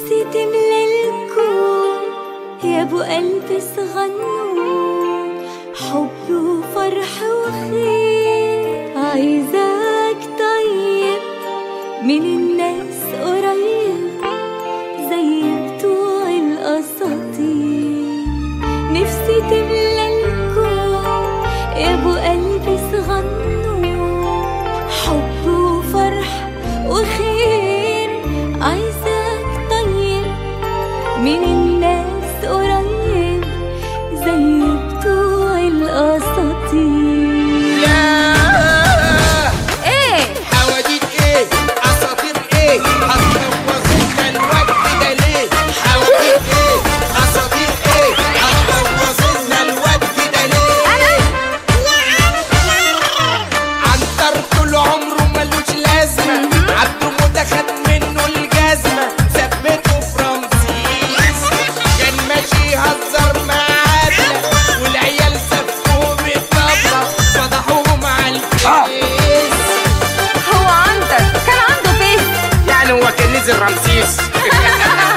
نفسي تملى الكون يا ابو قلب صغنون حب وفرح وخير عايزاك طيب من الناس قريب زي بتوع الاساطير نفسي تملى الكون يا ابو قلب صغنون حب وفرح وخير عايزاك طيب من الناس قريب زي بتوع الاساطير لا ايه حواديت ايه اساطير ايه هتبوظلنا الوقت ده ليه حواديت ايه اساطير ايه هتبوظلنا الوقت ده ليه عنتر طول عمره ملوش لازمه عبده موته خد منه الجزمه ثبته في رمسيس كان ماشي يهزر معانا والعيال سفوه بالطبله فضحوهم على الفيس هو عنتر كان عنده فيس يعني هو كان نزل رمسيس